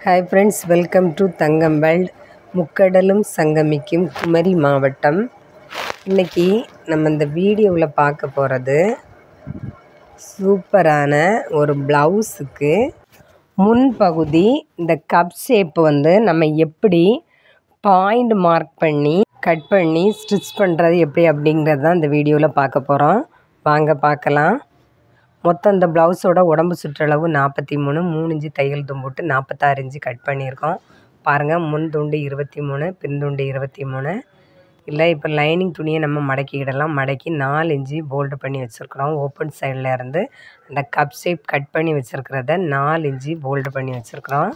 hi friends welcome to Thangam world முக்கடலும் சங்கமிக்கும் குமரி மாவட்டம் இன்றைக்கி நம்ம இந்த வீடியோவில் பார்க்க போகிறது சூப்பரான ஒரு ப்ளவுஸுக்கு முன்பகுதி இந்த கப் ஷேப் வந்து நம்ம எப்படி பாயிண்ட் மார்க் பண்ணி கட் பண்ணி ஸ்டிச் பண்ணுறது எப்படி அப்படிங்கிறது தான் இந்த வீடியோவில் பார்க்க போகிறோம் வாங்க பார்க்கலாம் மொத்தம் இந்த ப்ளவுஸோட உடம்பு சுற்றளவு நாற்பத்தி மூணு மூணு இன்ச்சு தையல் தும்போட்டு நாற்பத்தாறு இன்ச்சு கட் பண்ணியிருக்கோம் பாருங்கள் முன் துண்டு இருபத்தி மூணு பின் துண்டு இருபத்தி மூணு இல்லை இப்போ லைனிங் துணியை நம்ம மடக்கிக்கிடலாம் மடக்கி நாலு இன்ச்சு போல்டு பண்ணி வச்சுருக்குறோம் ஓப்பன் சைடில் இருந்து அந்த கப் ஷேப் கட் பண்ணி வச்சுருக்கிறத நாலு இன்ச்சு போல்டு பண்ணி வச்சுருக்குறோம்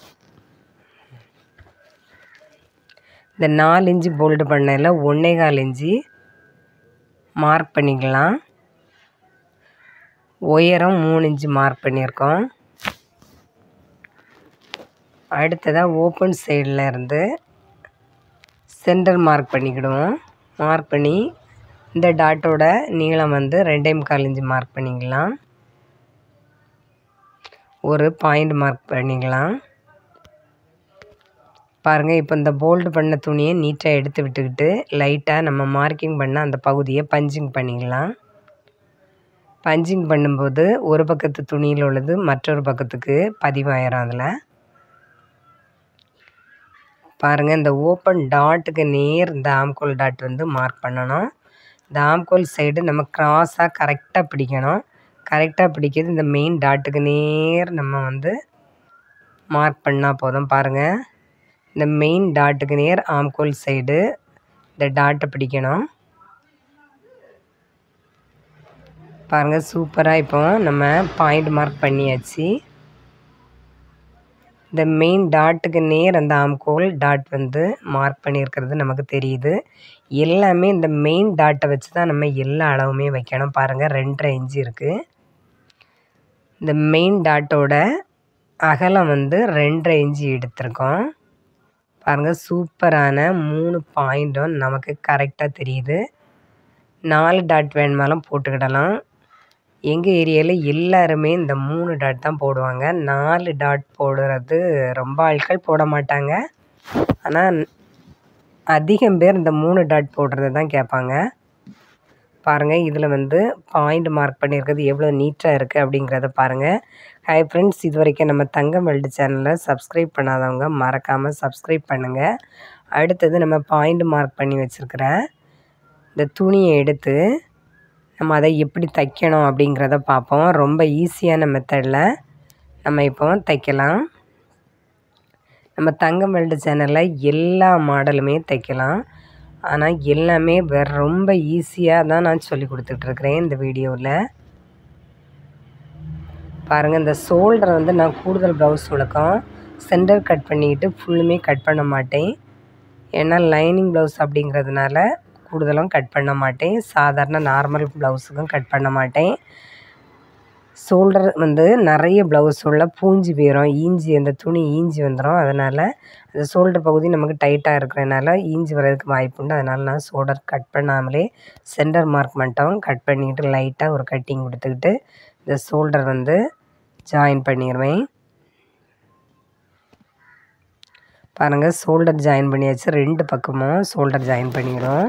இந்த நாலு இன்ச்சு போல்டு பண்ணதில் ஒன்றே கால் இன்ச்சு மார்க் பண்ணிக்கலாம் உயரம் மூணு இன்ச்சு மார்க் பண்ணியிருக்கோம் அடுத்ததாக ஓப்பன் சைடில் இருந்து சென்டர் மார்க் பண்ணிக்கிடுவோம் மார்க் பண்ணி இந்த டாட்டோட நீளம் வந்து ரெண்டே முக்கால் இன்ச்சு மார்க் பண்ணிக்கலாம் ஒரு பாயிண்ட் மார்க் பண்ணிக்கலாம் பாருங்கள் இப்போ இந்த போல்டு பண்ண துணியை நீட்டாக எடுத்து விட்டுக்கிட்டு லைட்டாக நம்ம மார்க்கிங் பண்ண அந்த பகுதியை பஞ்சிங் பண்ணிக்கலாம் பஞ்சிங் பண்ணும்போது ஒரு பக்கத்து துணியில் உள்ளது மற்றொரு பக்கத்துக்கு பதிவாயிரும் அதில் பாருங்கள் இந்த ஓப்பன் டாட்டுக்கு நேர் இந்த ஆம்கோல் டாட் வந்து மார்க் பண்ணணும் இந்த ஆம்கோல் சைடு நம்ம க்ராஸாக கரெக்டாக பிடிக்கணும் கரெக்டாக பிடிக்கிறது இந்த மெயின் டாட்டுக்கு நேர் நம்ம வந்து மார்க் பண்ணால் போதும் பாருங்கள் இந்த மெயின் டாட்டுக்கு நேர் ஆம்கோல் சைடு இந்த டாட்டை பிடிக்கணும் பாருங்கள் சூப்பராக இப்போ நம்ம பாயிண்ட் மார்க் பண்ணியாச்சு இந்த மெயின் டாட்டுக்கு நேர் அந்த ஆம்கோல் டாட் வந்து மார்க் பண்ணியிருக்கிறது நமக்கு தெரியுது எல்லாமே இந்த மெயின் டாட்டை வச்சு தான் நம்ம எல்லா அளவுமே வைக்கணும் பாருங்கள் ரெண்டரை இன்ச்சு இருக்குது இந்த மெயின் டாட்டோட அகலம் வந்து ரெண்டரை இன்ச்சு எடுத்திருக்கோம் பாருங்கள் சூப்பரான மூணு பாயிண்ட்டும் நமக்கு கரெக்டாக தெரியுது நாலு டாட் வேணுமாலும் போட்டுக்கிடலாம் எங்கள் ஏரியாவில் எல்லாருமே இந்த மூணு டாட் தான் போடுவாங்க நாலு டாட் போடுறது ரொம்ப ஆட்கள் போட மாட்டாங்க ஆனால் அதிகம் பேர் இந்த மூணு டாட் போடுறது தான் கேட்பாங்க பாருங்கள் இதில் வந்து பாயிண்ட் மார்க் பண்ணியிருக்கிறது எவ்வளோ நீட்டாக இருக்குது அப்படிங்கிறத பாருங்கள் ஹாய் ஃப்ரெண்ட்ஸ் இது வரைக்கும் நம்ம தங்கம் வெல்டு சேனலை சப்ஸ்கிரைப் பண்ணாதவங்க மறக்காமல் சப்ஸ்கிரைப் பண்ணுங்கள் அடுத்தது நம்ம பாயிண்ட் மார்க் பண்ணி வச்சுருக்கிற இந்த துணியை எடுத்து நம்ம அதை எப்படி தைக்கணும் அப்படிங்கிறத பார்ப்போம் ரொம்ப ஈஸியான மெத்தடில் நம்ம இப்போ தைக்கலாம் நம்ம தங்கம் வெல்டு சேனலில் எல்லா மாடலுமே தைக்கலாம் ஆனால் எல்லாமே வேறு ரொம்ப ஈஸியாக தான் நான் சொல்லி கொடுத்துட்ருக்குறேன் இந்த வீடியோவில் பாருங்கள் இந்த ஷோல்டரை வந்து நான் கூடுதல் ப்ளவுஸ் விளக்கம் சென்டர் கட் பண்ணிக்கிட்டு ஃபுல்லுமே கட் பண்ண மாட்டேன் ஏன்னா லைனிங் ப்ளவுஸ் அப்படிங்கிறதுனால கூடுதலும் கட் பண்ண மாட்டேன் சாதாரண நார்மல் ப்ளவுஸுக்கும் கட் பண்ண மாட்டேன் ஷோல்டர் வந்து நிறைய ப்ளவுஸ் உள்ள பூஞ்சி போயிடும் ஈஞ்சி அந்த துணி ஈஞ்சி வந்துடும் அதனால் அந்த ஷோல்டர் பகுதி நமக்கு டைட்டாக இருக்கிறதுனால ஈஞ்சி வர்றதுக்கு வாய்ப்பு உண்டு அதனால் நான் ஷோல்டர் கட் பண்ணாமலே சென்டர் மார்க் மட்டும் கட் பண்ணிக்கிட்டு லைட்டாக ஒரு கட்டிங் கொடுத்துக்கிட்டு இந்த ஷோல்டர் வந்து ஜாயின் பண்ணிடுவேன் பாருங்கள் ஷோல்டர் ஜாயின் பண்ணியாச்சு ரெண்டு பக்கமும் ஷோல்டர் ஜாயின் பண்ணிக்கிறோம்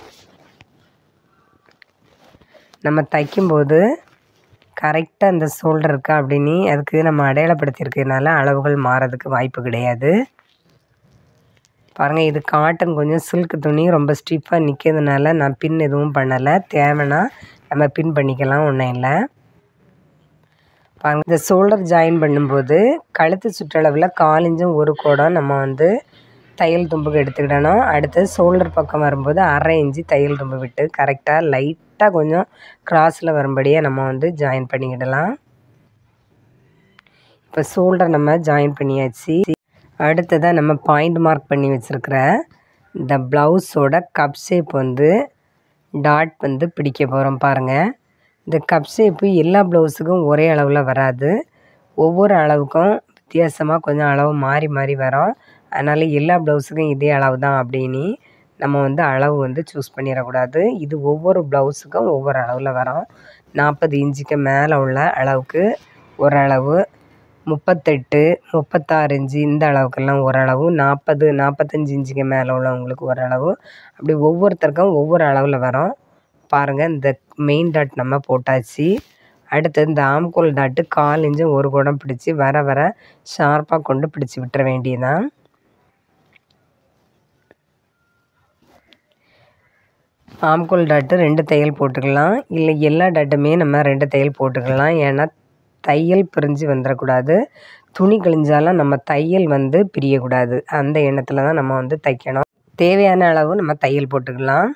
நம்ம தைக்கும்போது கரெக்டாக அந்த ஷோல்டர் இருக்கா அப்படின்னு அதுக்கு நம்ம அடையாளப்படுத்தியிருக்கிறதுனால அளவுகள் மாறதுக்கு வாய்ப்பு கிடையாது பாருங்கள் இது காட்டன் கொஞ்சம் சில்க் துணி ரொம்ப ஸ்டிஃபாக நிற்கிறதுனால நான் பின் எதுவும் பண்ணலை தேவைன்னா நம்ம பின் பண்ணிக்கலாம் ஒன்றும் இல்லை பாருங்கள் இந்த ஷோல்டர் ஜாயின் பண்ணும்போது கழுத்து சுற்றளவில் காலிஞ்சும் ஒரு கோடம் நம்ம வந்து தையல் தும்புக்கு எடுத்துக்கிடணும் அடுத்து ஷோல்டர் பக்கம் வரும்போது அரை இன்ச்சு தையல் தும்பு விட்டு கரெக்டாக லைட்டாக கொஞ்சம் கிராஸில் வரும்படியாக நம்ம வந்து ஜாயின் பண்ணிக்கிடலாம் இப்போ ஷோல்டர் நம்ம ஜாயின் பண்ணியாச்சு அடுத்ததாக நம்ம பாயிண்ட் மார்க் பண்ணி வச்சுருக்கிற இந்த ப்ளவுஸோட கப் ஷேப் வந்து டாட் வந்து பிடிக்க போகிறோம் பாருங்கள் இந்த கப் ஷேப்பு எல்லா ப்ளவுஸுக்கும் ஒரே அளவில் வராது ஒவ்வொரு அளவுக்கும் வித்தியாசமாக கொஞ்சம் அளவு மாறி மாறி வரும் அதனால் எல்லா ப்ளவுஸுக்கும் இதே அளவு தான் அப்படின்னு நம்ம வந்து அளவு வந்து சூஸ் பண்ணிடக்கூடாது இது ஒவ்வொரு ப்ளவுஸுக்கும் ஒவ்வொரு அளவில் வரும் நாற்பது இன்ச்சுக்கு மேலே உள்ள அளவுக்கு ஒரு அளவு முப்பத்தெட்டு முப்பத்தாறு இன்ச்சு இந்த அளவுக்கெல்லாம் ஓரளவு நாற்பது நாற்பத்தஞ்சு இன்ச்சுக்கு மேலே உள்ளவங்களுக்கு ஓரளவு அப்படி ஒவ்வொருத்தருக்கும் ஒவ்வொரு அளவில் வரும் பாருங்கள் இந்த மெயின் டாட் நம்ம போட்டாச்சு அடுத்து இந்த ஆம்கோல் டாட்டு கால் இன்ச்சு ஒரு குடம் பிடிச்சி வர வர ஷார்ப்பாக கொண்டு பிடிச்சி விட்டுற வேண்டியதான் ஆம்கோல் டாட்டு ரெண்டு தையல் போட்டுக்கலாம் இல்லை எல்லா டாட்டுமே நம்ம ரெண்டு தையல் போட்டுக்கலாம் ஏன்னா தையல் பிரிஞ்சு வந்துடக்கூடாது துணி கிழிஞ்சாலும் நம்ம தையல் வந்து பிரியக்கூடாது அந்த எண்ணத்தில் தான் நம்ம வந்து தைக்கணும் தேவையான அளவு நம்ம தையல் போட்டுக்கலாம்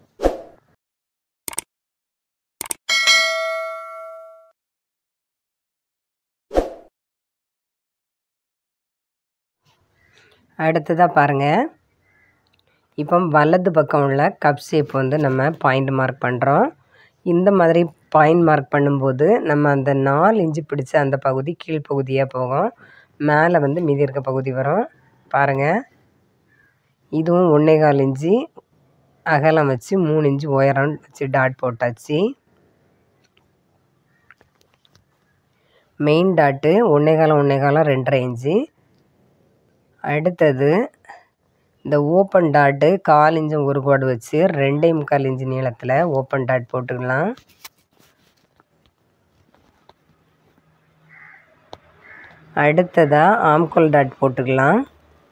அடுத்ததாக பாருங்கள் இப்போ வலது பக்கம் உள்ள கப் ஷேப் வந்து நம்ம பாயிண்ட் மார்க் பண்ணுறோம் இந்த மாதிரி பாயிண்ட் மார்க் பண்ணும்போது நம்ம அந்த நாலு இன்ச்சு பிடிச்ச அந்த பகுதி கீழ்ப்பகுதியாக போகும் மேலே வந்து மீதி இருக்க பகுதி வரும் பாருங்கள் இதுவும் ஒன்றே கால் இன்ச்சு அகலம் வச்சு மூணு இன்ச்சு உயரம் வச்சு டாட் போட்டாச்சு மெயின் டாட்டு ஒன்றே காலம் ஒன்றே காலம் ரெண்டரை இன்ச்சு அடுத்தது இந்த ஓப்பன் டாட்டு கால் இன்ச்சு ஒரு கோடு வச்சு ரெண்டே முக்கால் இன்ச்சு நீளத்தில் ஓப்பன் டாட் போட்டுக்கலாம் அடுத்ததாக ஆம்கோல் டாட் போட்டுக்கலாம்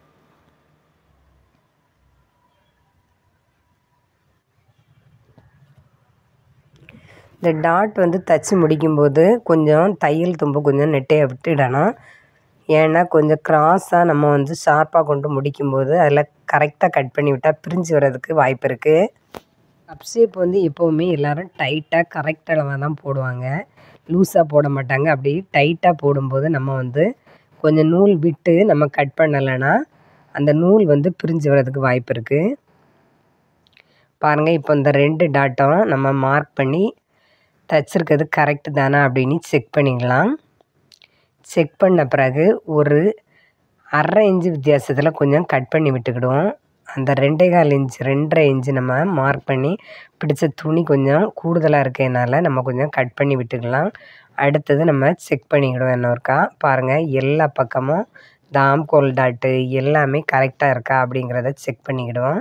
இந்த டாட் வந்து தச்சு முடிக்கும்போது கொஞ்சம் தையல் தும்பு கொஞ்சம் நெட்டையை விட்டுடணும் ஏன்னா கொஞ்சம் க்ராஸாக நம்ம வந்து ஷார்ப்பாக கொண்டு முடிக்கும்போது அதில் கரெக்டாக கட் பண்ணி விட்டால் பிரிஞ்சு வர்றதுக்கு வாய்ப்பு இருக்குது கப் ஷேப் வந்து எப்போவுமே எல்லோரும் டைட்டாக கரெக்ட் அளவாக தான் போடுவாங்க லூஸாக போட மாட்டாங்க அப்படி டைட்டாக போடும்போது நம்ம வந்து கொஞ்சம் நூல் விட்டு நம்ம கட் பண்ணலைன்னா அந்த நூல் வந்து பிரிஞ்சு வர்றதுக்கு வாய்ப்பு இருக்குது பாருங்கள் இப்போ இந்த ரெண்டு டாட்டும் நம்ம மார்க் பண்ணி தச்சிருக்கிறது கரெக்டு தானே அப்படின்னு செக் பண்ணிக்கலாம் செக் பண்ண பிறகு ஒரு அரை இன்ச்சு வித்தியாசத்தில் கொஞ்சம் கட் பண்ணி விட்டுக்கிடுவோம் அந்த ரெண்டே கால் இன்ச் ரெண்டரை இன்ச்சு நம்ம மார்க் பண்ணி பிடிச்ச துணி கொஞ்சம் கூடுதலாக இருக்கனால நம்ம கொஞ்சம் கட் பண்ணி விட்டுக்கலாம் அடுத்தது நம்ம செக் பண்ணிக்கிடுவோம் இன்னொருக்கா பாருங்கள் எல்லா பக்கமும் இந்த ஆம்கோல் டாட்டு எல்லாமே கரெக்டாக இருக்கா அப்படிங்கிறத செக் பண்ணிக்கிடுவோம்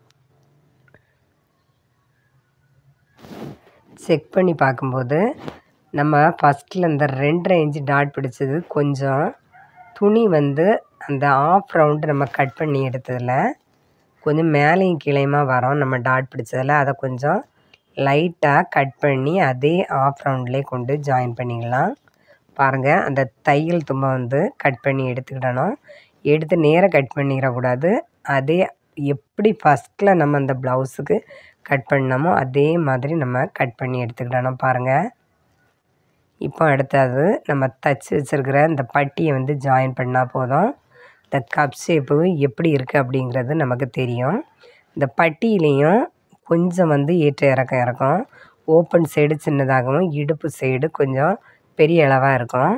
செக் பண்ணி பார்க்கும்போது நம்ம ஃபஸ்ட்டில் இந்த ரெண்டரை இன்ச்சு டாட் பிடிச்சது கொஞ்சம் துணி வந்து அந்த ஆஃப் ரவுண்டு நம்ம கட் பண்ணி எடுத்ததில் கொஞ்சம் மேலேயும் கீழேயுமா வரோம் நம்ம டாட் பிடிச்சதில் அதை கொஞ்சம் லைட்டாக கட் பண்ணி அதே ஆஃப் ரவுண்ட்லேயே கொண்டு ஜாயின் பண்ணிக்கலாம் பாருங்கள் அந்த தையல் தும்பை வந்து கட் பண்ணி எடுத்துக்கிடணும் எடுத்து நேராக கட் பண்ணிடக்கூடாது அதே எப்படி ஃபஸ்ட்டில் நம்ம அந்த ப்ளவுஸுக்கு கட் பண்ணோமோ அதே மாதிரி நம்ம கட் பண்ணி எடுத்துக்கிடணும் பாருங்கள் இப்போ அடுத்தது நம்ம தச்சு வச்சுருக்கிற இந்த பட்டியை வந்து ஜாயின் பண்ணால் போதும் இந்த கப் ஷேப்பு எப்படி இருக்குது அப்படிங்கிறது நமக்கு தெரியும் இந்த பட்டியிலையும் கொஞ்சம் வந்து ஏற்ற இறக்கம் இருக்கும் ஓப்பன் சைடு சின்னதாகவும் இடுப்பு சைடு கொஞ்சம் பெரிய அளவாக இருக்கும்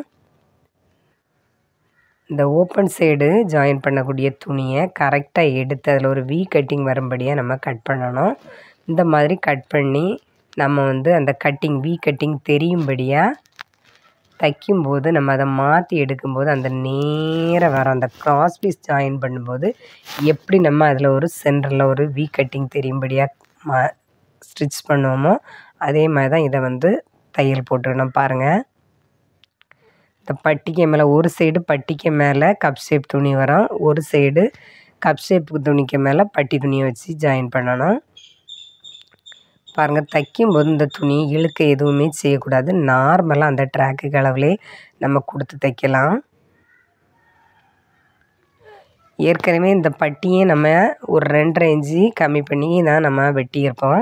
இந்த ஓப்பன் சைடு ஜாயின் பண்ணக்கூடிய துணியை கரெக்டாக எடுத்து அதில் ஒரு வி கட்டிங் வரும்படியாக நம்ம கட் பண்ணணும் இந்த மாதிரி கட் பண்ணி நம்ம வந்து அந்த கட்டிங் வி கட்டிங் தெரியும்படியாக தைக்கும்போது நம்ம அதை மாற்றி எடுக்கும்போது அந்த நேராக வரும் அந்த க்ராஸ் பீஸ் ஜாயின் பண்ணும்போது எப்படி நம்ம அதில் ஒரு சென்டரில் ஒரு வி கட்டிங் தெரியும்படியாக மா ஸ்டிச் பண்ணுவோமோ அதே மாதிரி தான் இதை வந்து தையல் போட்டுக்கணும் பாருங்கள் இந்த பட்டிக்கு மேலே ஒரு சைடு பட்டிக்கு மேலே கப் ஷேப் துணி வரும் ஒரு சைடு கப் ஷேப் துணிக்கு மேலே பட்டி துணியை வச்சு ஜாயின் பண்ணணும் பாருங்கள் தைக்கும்போது இந்த துணி இழுக்க எதுவுமே செய்யக்கூடாது நார்மலாக அந்த ட்ராக்கு அளவுலே நம்ம கொடுத்து தைக்கலாம் ஏற்கனவே இந்த பட்டியை நம்ம ஒரு ரெண்டரை இன்ச்சு கம்மி பண்ணி தான் நம்ம வெட்டியிருப்போம்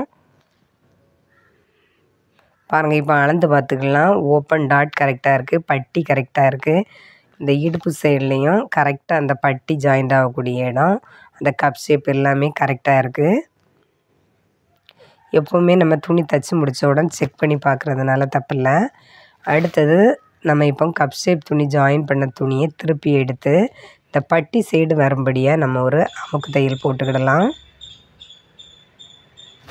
பாருங்கள் இப்போ அளந்து பார்த்துக்கலாம் ஓப்பன் டாட் கரெக்டாக இருக்குது பட்டி கரெக்டாக இருக்குது இந்த இடுப்பு சைட்லேயும் கரெக்டாக அந்த பட்டி ஜாயிண்ட் ஆகக்கூடிய இடம் அந்த கப் ஷேப் எல்லாமே கரெக்டாக இருக்குது எப்போவுமே நம்ம துணி தைச்சி முடித்த உடனே செக் பண்ணி பார்க்குறதுனால தப்பில்லை அடுத்தது நம்ம இப்போ கப் ஷேப் துணி ஜாயின் பண்ண துணியை திருப்பி எடுத்து இந்த பட்டி சைடு வரும்படியாக நம்ம ஒரு அமுக்கு தையல் போட்டுக்கிடலாம்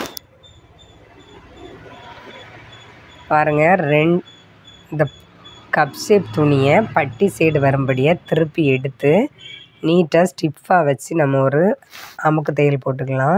பாருங்கள் ரெண் இந்த கப் ஷேப் துணியை பட்டி சைடு வரும்படியாக திருப்பி எடுத்து நீட்டாக ஸ்டிஃபாக வச்சு நம்ம ஒரு அமுக்கு தையல் போட்டுக்கலாம்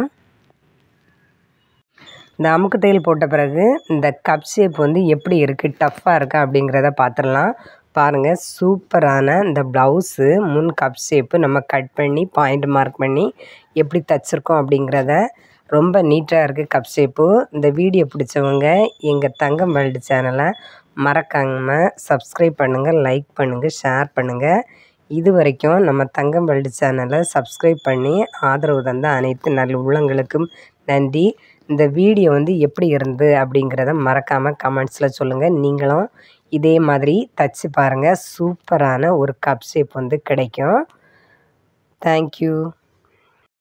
இந்த அமுக்கு தையல் போட்ட பிறகு இந்த கப் ஷேப் வந்து எப்படி இருக்குது டஃப்பாக இருக்கா அப்படிங்கிறத பார்த்துடலாம் பாருங்கள் சூப்பரான இந்த ப்ளவுஸு முன் கப் ஷேப்பு நம்ம கட் பண்ணி பாயிண்ட் மார்க் பண்ணி எப்படி தைச்சிருக்கோம் அப்படிங்கிறத ரொம்ப நீட்டாக இருக்குது கப் ஷேப்பு இந்த வீடியோ பிடிச்சவங்க எங்கள் தங்கம் வேர்ல்டு சேனலை மறக்காமல் சப்ஸ்கிரைப் பண்ணுங்கள் லைக் பண்ணுங்கள் ஷேர் பண்ணுங்கள் இது வரைக்கும் நம்ம தங்கம் வேர்ல்டு சேனலை சப்ஸ்கிரைப் பண்ணி ஆதரவு தந்த அனைத்து நல்ல உள்ளங்களுக்கும் நன்றி இந்த வீடியோ வந்து எப்படி இருந்து அப்படிங்கிறத மறக்காமல் கமெண்ட்ஸில் சொல்லுங்கள் நீங்களும் இதே மாதிரி தச்சு பாருங்கள் சூப்பரான ஒரு கப் ஷேப் வந்து கிடைக்கும் தேங்க்யூ